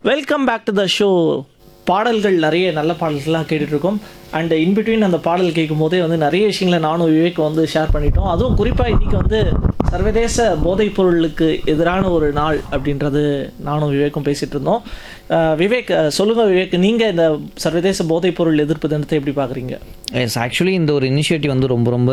Welcome back to the show பாடல்கள் நிறைய நல்ல பாடல்கள்லாம் கேட்டுட்டு இருக்கோம் அண்ட் இன்பிட்வீன் அந்த பாடல் கேட்கும் போதே வந்து நிறைய விஷயங்களை நானும் விவேக் வந்து ஷேர் பண்ணிட்டோம் அதுவும் குறிப்பாக இன்னைக்கு வந்து சர்வதேச போதைப் பொருளுக்கு எதிரான ஒரு நாள் அப்படின்றது நானும் விவேக்கும் பேசிட்டு இருந்தோம் அஹ் விவேக் அஹ் சொல்லுங்க விவேக் நீங்க இந்த சர்வதேச போதைப் பொருள் எதிர்ப்பு தினத்தை எப்படி பாக்குறீங்க எஸ் ஆக்சுவலி இந்த ஒரு இனிஷியேட்டிவ் வந்து ரொம்ப ரொம்ப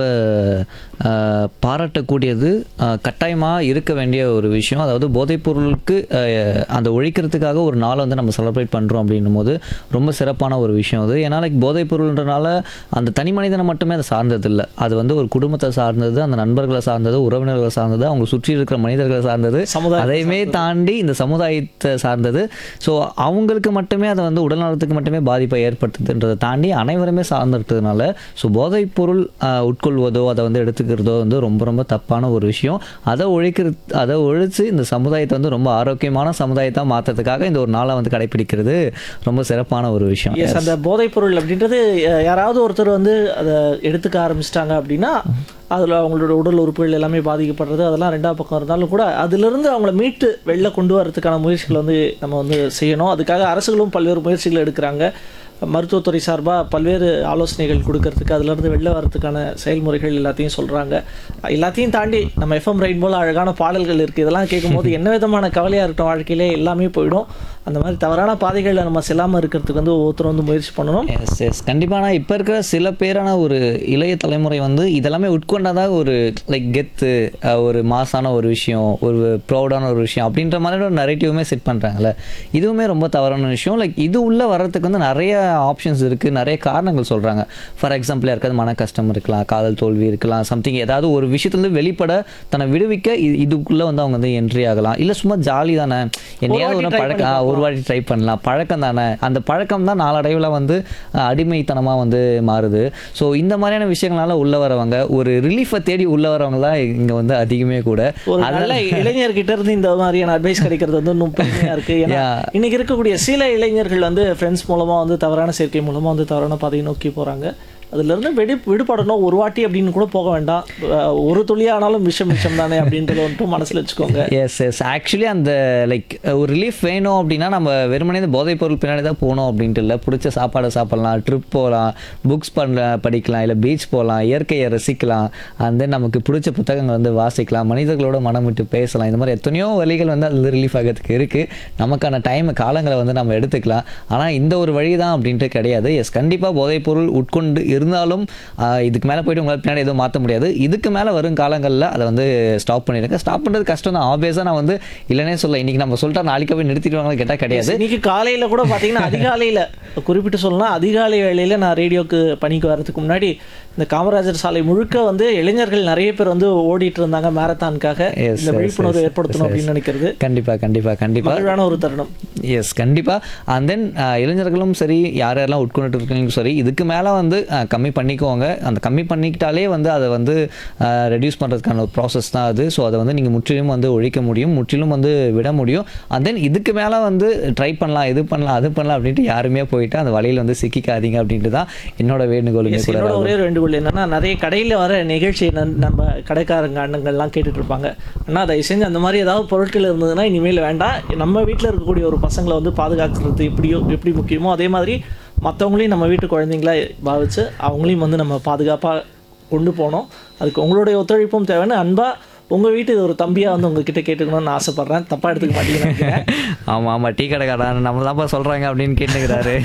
அஹ், பாராட்டக்கூடியது கட்டாயமாக இருக்க வேண்டிய ஒரு விஷயம் அதாவது போதைப் பொருளுக்கு அஹ், அந்த ஒழிக்கிறதுக்காக ஒரு நாளை வந்து நம்ம செலிப்ரேட் பண்ணுறோம் அப்படின்னும் போது ரொம்ப சிறப்பான ஒரு விஷயம் அது ஏன்னா லைக் போதைப் பொருள்ன்றனால அந்த தனி மனிதனை மட்டுமே அதை சார்ந்தது இல்லை அது வந்து ஒரு குடும்பத்தை சார்ந்தது அந்த நண்பர்களை சார்ந்தது உறவினர்களை சார்ந்தது அவங்க சுற்றி இருக்கிற மனிதர்களை சார்ந்தது சமுதாயத்தை அதையுமே தாண்டி இந்த சமுதாயத்தை சார்ந்தது ஸோ அவங்களுக்கு மட்டுமே அதை வந்து உடல் நலத்துக்கு மட்டுமே பாதிப்பை ஏற்படுத்துதுன்றதை தாண்டி அனைவருமே சார்ந்திருக்கிறதுனால ஸோ போதைப் பொருள் ஆஹ், உட்கொள்வதோ அதை வந்து எடுத்துக்கிறதோ வந்து ரொம்ப ரொம்ப தப்பான ஒரு விஷயம் அதை ஒழிக்கிறது அதை ஒழித்து இந்த சமுதாயத்தை வந்து ரொம்ப ஆரோக்கியமான சமுதாயத்தை மாற்றுறதுக்காக இந்த ஒரு நாளை வந்து கடைபிடிக்கிறது ரொம்ப சிறப்பான ஒரு விஷயம் எஸ் அந்த போதைப் பொருள் அப்படின்றது அஹ், யாராவது ஒருத்தர் வந்து அதை எடுத்துக்க ஆரம்பிச்சிட்டாங்க அப்படின்னா அதில் அவங்களோட உடல் உறுப்புகள் எல்லாமே பாதிக்கப்படுறது அதெல்லாம் ரெண்டாவது பக்கம் இருந்தாலும் கூட அதிலிருந்து அவங்கள மீட்டு வெளில கொண்டு வரதுக்கான முயற்சிகள் வந்து நம்ம வந்து செய்யணும் அதுக்காக அரசுகளும் பல்வேறு முயற்சிகள் எடுக்கிறாங்க மருத்துவத்துறை சார்பாக பல்வேறு ஆலோசனைகள் கொடுக்கறதுக்கு அதுலேருந்து வெளில வரதுக்கான செயல்முறைகள் எல்லாத்தையும் சொல்கிறாங்க எல்லாத்தையும் தாண்டி நம்ம எஃப்எம் ரைட் போல் அழகான பாடல்கள் இருக்குது இதெல்லாம் கேட்கும்போது என்ன விதமான கவலையாக இருக்கட்டும் வாழ்க்கையிலே எல்லாமே போயிடும் அந்த மாதிரி தவறான பாதைகளில் நம்ம செல்லாமல் இருக்கிறதுக்கு வந்து ஒவ்வொருத்தரும் வந்து முயற்சி பண்ணணும் எஸ் எஸ் கண்டிப்பாக ஆனால் இப்போ இருக்கிற சில பேரான ஒரு இளைய தலைமுறை வந்து இதெல்லாமே உட்கொண்டாதான் ஒரு லைக் கெத்து அஹ், ஒரு மாசான ஒரு விஷயம் ஒரு ப்ரௌடான ஒரு விஷயம் அப்படின்ற மாதிரி ஒரு நரேட்டிவுமே செட் பண்ணுறாங்கல்ல இதுவுமே ரொம்ப தவறான விஷயம் லைக் இது உள்ளே வர்றதுக்கு வந்து நிறைய ஆப்ஷன்ஸ் இருக்குது நிறைய காரணங்கள் சொல்கிறாங்க ஃபார் எக்ஸாம்பிள் யாருக்காவது மன கஷ்டம் இருக்கலாம் காதல் தோல்வி இருக்கலாம் சம்திங் ஏதாவது ஒரு விஷயத்துலேருந்து வெளிப்பட தன்னை விடுவிக்க இது இதுக்குள்ளே வந்து அவங்க வந்து என்ட்ரி ஆகலாம் இல்லை சும்மா ஜாலி தானே என்னையாவது ஒரு வாட்டி try பழக்கம் பண்ணி ஆ, ஒரு வாட்டி ட்ரை பண்ணலாம் பழக்கம் தானே அந்த பழக்கம் தான் நாளடைவில் வந்து அஹ், அடிமைத்தனமாக வந்து மாறுது ஸோ இந்த மாதிரியான விஷயங்களால உள்ள வரவங்க ஒரு ரிலீஃபை தேடி உள்ள வரவங்க தான் இங்கே வந்து அதிகமே கூட ஒரு நல்ல இளைஞர்கிட்ட இருந்து இந்த மாதிரியான அட்வைஸ் கிடைக்கிறது வந்து இன்னும் பெருமையா இருக்கு ஏன்னா Yeah. இன்னைக்கு இருக்கக்கூடிய சில இளைஞர்கள் வந்து ஃப்ரெண்ட்ஸ் மூலமா வந்து தவறான சேர்க்கை மூலமா வந்து தவறான பாதையை நோக்கி போறாங்க அதுல இருந்து வெடி விடுபடணும் ஒரு வாட்டி அப்படின்னு கூட போக வேண்டாம் அஹ் ஒரு துளியானாலும் விஷம் விஷம் தானே அப்படின்றத வந்துட்டு மனசுல வச்சுக்கோங்க எஸ் எஸ் ஆக்சுவலி அந்த லைக் ஒரு ரிலீஃப் வேணும் அப்படின்னா நம்ம வெறுமனே இந்த போதைப் பொருள் பின்னாடி தான் போகணும் அப்படின்ட்டு இல்லை பிடிச்ச சாப்பாடை சாப்பிடலாம் ட்ரிப் போகலாம் புக்ஸ் பண்ண படிக்கலாம் இல்லை பீச் போகலாம் இயற்கையை ரசிக்கலாம் and then நமக்கு பிடிச்ச புத்தகங்கள் வந்து வாசிக்கலாம் மனிதர்களோட மனம் விட்டு பேசலாம் இந்த மாதிரி எத்தனையோ வழிகள் வந்து அதில் ரிலீஃப் ஆகிறதுக்கு இருக்குது நமக்கான டைம் காலங்களை வந்து நம்ம எடுத்துக்கலாம் ஆனால் இந்த ஒரு வழி தான் அப்படின்ட்டு கிடையாது எஸ் கண்டிப்பாக போதைப் பொருள் உட்கொண்டு இருந்தாலும் ஆஹ், இதுக்கு மேலே போயிட்டு உங்களால் பின்னாடி எதுவும் மாற்ற முடியாது இதுக்கு மேலே வரும் காலங்களில் அதை வந்து ஸ்டாப் பண்ணிடுங்க ஸ்டாப் பண்ணுறது கஷ்டம் தான் ஆப்வியஸாக நான் வந்து இல்லைனே சொல்ல இன்னைக்கு நம்ம சொல்லிட்டா நாளைக்கு போய் நிறுத்திடுவாங்களா கேட்டால் கிடையாது இன்னைக்கு காலையில கூட பாத்தீங்கன்னா அதிகாலையில குறிப்பிட்டு சொல்லலாம் அதிகாலை வேளையில நான் ரேடியோக்கு பணிக்கு வர்றதுக்கு முன்னாடி இந்த காமராஜர் சாலை முழுக்க வந்து இளைஞர்கள் நிறைய பேர் வந்து ஓடிட்டு இருந்தாங்க மேரத்தானுக்காக Yes, இந்த yes, விழிப்புணர்வு yes, ஏற்படுத்தணும் yes. அப்படின்னு நினைக்கிறது கண்டிப்பாக கண்டிப்பாக கண்டிப்பாக மகிழ்வான ஒரு தருணம் எஸ் கண்டிப்பாக அண்ட் தென் இளைஞர்களும் சரி யார் யாரெல்லாம் உட்கொண்டுட்டு இருக்கீங்களும் சரி இதுக்கு மேலே வந்து அஹ், கம்மி பண்ணிக்கோங்க அந்த கம்மி பண்ணிக்கிட்டாலே வந்து அதை வந்து ரெடியூஸ் பண்ணுறதுக்கான ஒரு ப்ராசஸ் தான் அது ஸோ அதை வந்து நீங்கள் முற்றிலும் வந்து ஒழிக்க முடியும் முற்றிலும் வந்து விட முடியும் அண்ட் தென் இதுக்கு மேலே வந்து ட்ரை பண்ணலாம் இது பண்ணலாம் அது பண்ணலாம் அப்படின்ட்டு யாருமே போயிட்டு அந்த வழியில் வந்து சிக்கிக்காதீங்க அப்படின்ட்டு தான் என்னோட வேண்டுகோளுமே Yes, கூட என்னோட ஒரே ஒரு வேண்டுகோள் என்னன்னா நிறைய கடையில் வர நிகழ்ச்சி நன்- நம்ம கடைக்காரங்க அண்ணங்கள்லாம் கேட்டுட்டு இருப்பாங்க அண்ணா தயவு செஞ்சு அந்த மாதிரி ஏதாவது பொருட்கள் இருந்ததுன்னா இனிமேல் வேண்டாம் நம்ம வீட்டில் இருக்கக்கூடிய ஒரு பசங்களை வந்து பாதுகாக்கிறது எப்படியோ எப்படி முக்கியமோ அதே மாதிரி மற்றவங்களையும் நம்ம வீட்டு குழந்தைங்களா பாவிச்சு அவங்களையும் வந்து நம்ம பாதுகாப்பாக கொண்டு போனோம் அதுக்கு உங்களுடைய ஒத்துழைப்பும் தேவைன்னு அன்பா உங்க வீட்டு இது ஒரு தம்பியா வந்து உங்ககிட்ட கேட்டுக்கணும்னு ஆசைப்படுறேன் தப்பா எடுத்துக்க மாட்டீங்கன்னு நினைக்கிறேன். ஆமாம் ஆமாம் டீ கடைக்காரன் நம்ம தான்ப்பா சொல்கிறாங்க அப்படின்னு கேட்டுக்கிறாரு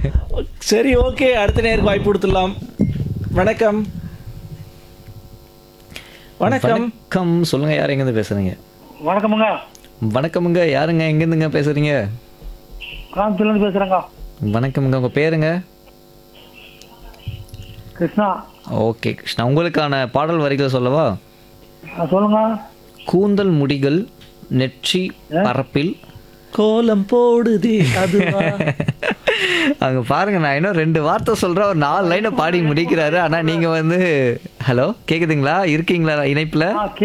சரி ஓகே அடுத்த நேருக்கு வாய்ப்பு கொடுத்துடலாம் வணக்கம் வணக்கம் வணக்கம் சொல்லுங்கள் யார் எங்கேருந்து பேசுகிறீங்க வணக்கமுங்க வணக்கமுங்க யாருங்க எங்கேருந்துங்க பேசுகிறீங்க கோயம்புத்தூர்லேருந்து பேசுகிறேங்க வணக்கமுங்க உங்கள் பேருங்க கிருஷ்ணா ஓகே கிருஷ்ணா உங்களுக்கான பாடல் வரிகளை சொல்லவா ஆ, சொல்லுங்க கூந்தல் முடிகள் நெற்றி பரப்பில் கோலம் போடுதே அதுவா அங்க பாருங்க நான் இன்னும் ரெண்டு வார்த்தை சொல்றேன் ஒரு நாலு லைனை பாடி முடிக்கிறாரு ஆனா நீங்க வந்து ஹலோ கேக்குதுங்களா இருக்கீங்களா இணைப்புல ஆ